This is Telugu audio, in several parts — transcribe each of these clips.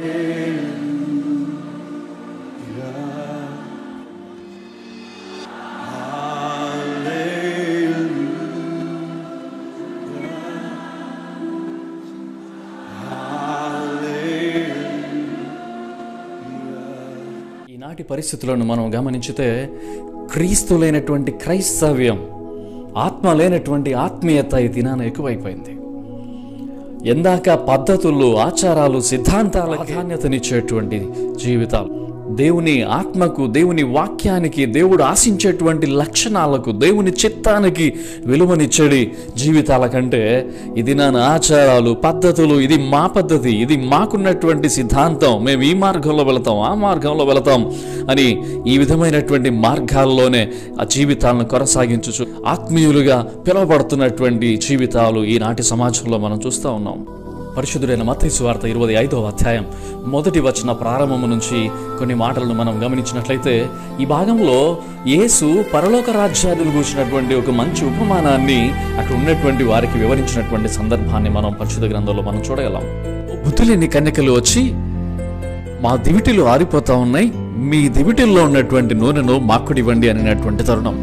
ఈనాటి పరిస్థితులను మనం గమనించితే క్రీస్తు లేనటువంటి క్రైస్తవ్యం ఆత్మ లేనటువంటి ఆత్మీయత ఈ దినాన ఎక్కువైపోయింది ఎందాక పద్ధతులు ఆచారాలు సిద్ధాంతాల ప్రాధాన్యతనిచ్చేటువంటి జీవితాలు దేవుని ఆత్మకు దేవుని వాక్యానికి దేవుడు ఆశించేటువంటి లక్షణాలకు దేవుని చిత్తానికి విలువనిచ్చడి జీవితాల కంటే ఇది నా ఆచారాలు పద్ధతులు ఇది మా పద్ధతి ఇది మాకున్నటువంటి సిద్ధాంతం మేము ఈ మార్గంలో వెళతాం ఆ మార్గంలో వెళతాం అని ఈ విధమైనటువంటి మార్గాల్లోనే ఆ జీవితాలను కొనసాగించుచు ఆత్మీయులుగా పిలువబడుతున్నటువంటి జీవితాలు ఈనాటి సమాజంలో మనం చూస్తూ ఉన్నాం పరిశుద్ధుడైన మత్తయి సువార్త ఇరవై ఐదవ అధ్యాయం మొదటి వచన ప్రారంభము నుంచి కొన్ని మాటలను మనం గమనించినట్లయితే ఈ భాగంలో యేసు పరలోక రాజ్యాన్ని కూర్చున్నటువంటి ఒక మంచి ఉపమానాన్ని అక్కడ ఉన్నటువంటి వారికి వివరించినటువంటి సందర్భాన్ని మనం పరిశుద్ధ గ్రంథంలో మనం చూడగలం బుద్ధులేని కన్యకలు వచ్చి మా దివిటిలు ఆరిపోతా ఉన్నాయి మీ దివిటిల్లో ఉన్నటువంటి నూనెను మాకుడివ్వండి అనేటువంటి తరుణం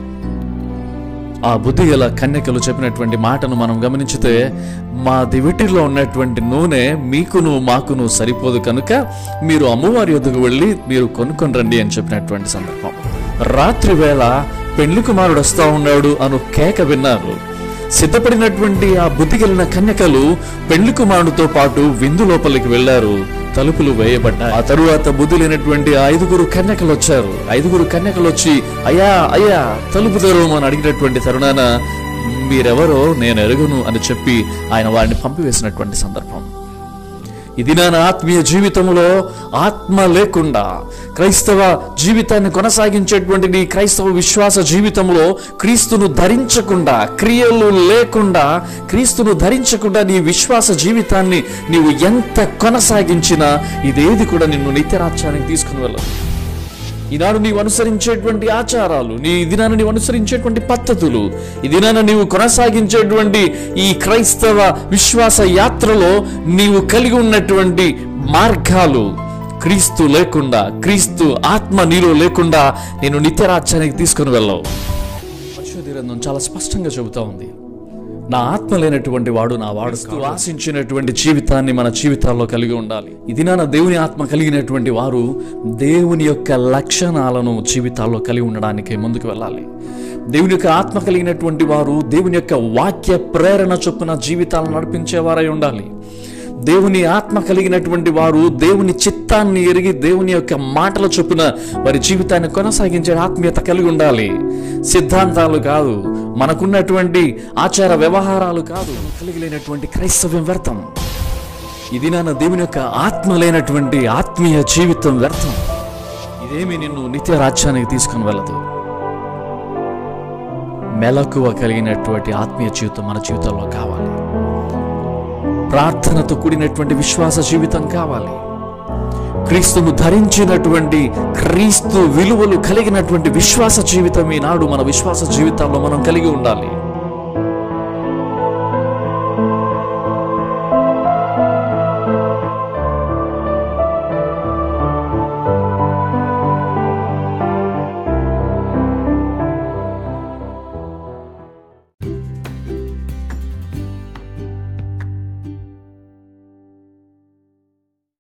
ఆ బుద్ధి గల కన్యకలు చెప్పినటువంటి మాటను మనం గమనించితే మా దివిటిలో ఉన్నటువంటి నూనె మీకును మాకును సరిపోదు కనుక మీరు అమ్మవారి యొద్దకు వెళ్ళి మీరు కొనుక్కొని రండి అని చెప్పినటువంటి సందర్భం రాత్రి వేళ పెళ్లి కుమారుడు వస్తా ఉన్నాడు అను కేక విన్నారు సిద్ధపడినటువంటి ఆ బుద్ధి కలిగిన కన్యకలు పెళ్లి కుమారుడితో పాటు విందు లోపలికి వెళ్లారు తలుపులు వేయబడ్డాయి ఆ తరువాత బుద్ధి లేనటువంటి ఆ ఐదుగురు కన్యకలు వచ్చారు ఐదుగురు కన్యకలు వచ్చి అయ్యా అయ్యా తలుపు తెరవమని అడిగినటువంటి తరుణాన మీరెవరో నేను ఎరుగును అని చెప్పి ఆయన వారిని పంపివేసినటువంటి సందర్భం ఇది నా ఆత్మీయ జీవితంలో ఆత్మ లేకుండా క్రైస్తవ జీవితాన్ని కొనసాగించేటువంటి నీ క్రైస్తవ విశ్వాస జీవితంలో క్రీస్తును ధరించకుండా క్రియలు లేకుండా క్రీస్తును ధరించకుండా నీ విశ్వాస జీవితాన్ని నీవు ఎంత కొనసాగించినా ఇదేది కూడా నిన్ను నిత్యరాజ్యానికి తీసుకుని వెళ్ళదు ఈనాడు నీవు అనుసరించేటువంటి ఆచారాలు నీ ఈ దినాన నీవు అనుసరించేటువంటి పద్ధతులు ఈ దినాన నీవు కొనసాగించేటువంటి ఈ క్రైస్తవ విశ్వాస యాత్రలో నీవు కలిగి ఉన్నటువంటి మార్గాలు క్రీస్తు లేకుండా క్రీస్తు ఆత్మ నీలో లేకుండా నేను నిత్యరాజ్యానికి తీసుకుని వెళ్ళవు పరిశుద్ధ గ్రంథం చాలా స్పష్టంగా చెబుతా ఉంది నా ఆత్మ లేనటువంటి వాడు నా వాడు కాదు. ఆశించినటువంటి జీవితాన్ని మన జీవితాల్లో కలిగి ఉండాలి ఇది నా దేవుని ఆత్మ కలిగినటువంటి వారు దేవుని యొక్క లక్షణాలను జీవితాల్లో కలిగి ఉండడానికి ముందుకు వెళ్ళాలి దేవుని యొక్క ఆత్మ కలిగినటువంటి వారు దేవుని యొక్క వాక్య ప్రేరణ చొప్పున జీవితాలను నడిపించేవారై ఉండాలి దేవుని ఆత్మ కలిగినటువంటి వారు దేవుని చిత్తాన్ని ఎరిగి దేవుని యొక్క మాటల చొప్పున వారి జీవితాన్ని కొనసాగించే ఆత్మీయత కలిగి ఉండాలి సిద్ధాంతాలు కాదు మనకున్నటువంటి ఆచార వ్యవహారాలు కాదు కలిగి లేనటువంటి క్రైస్తవ్యం వ్యర్థం ఇది నాన్న దేవుని యొక్క ఆత్మ లేనటువంటి ఆత్మీయ జీవితం వ్యర్థం ఇదేమి నిన్ను నిత్య రాజ్యానికి తీసుకుని వెళ్ళదు మెలకువ కలిగినటువంటి ఆత్మీయ జీవితం మన జీవితంలో కావాలి ప్రార్థనతో కూడినటువంటి విశ్వాస జీవితం కావాలి క్రీస్తును ధరించినటువంటి క్రీస్తు విలువలు కలిగినటువంటి విశ్వాస జీవితం ఈనాడు మన విశ్వాస జీవితాల్లో మనం కలిగి ఉండాలి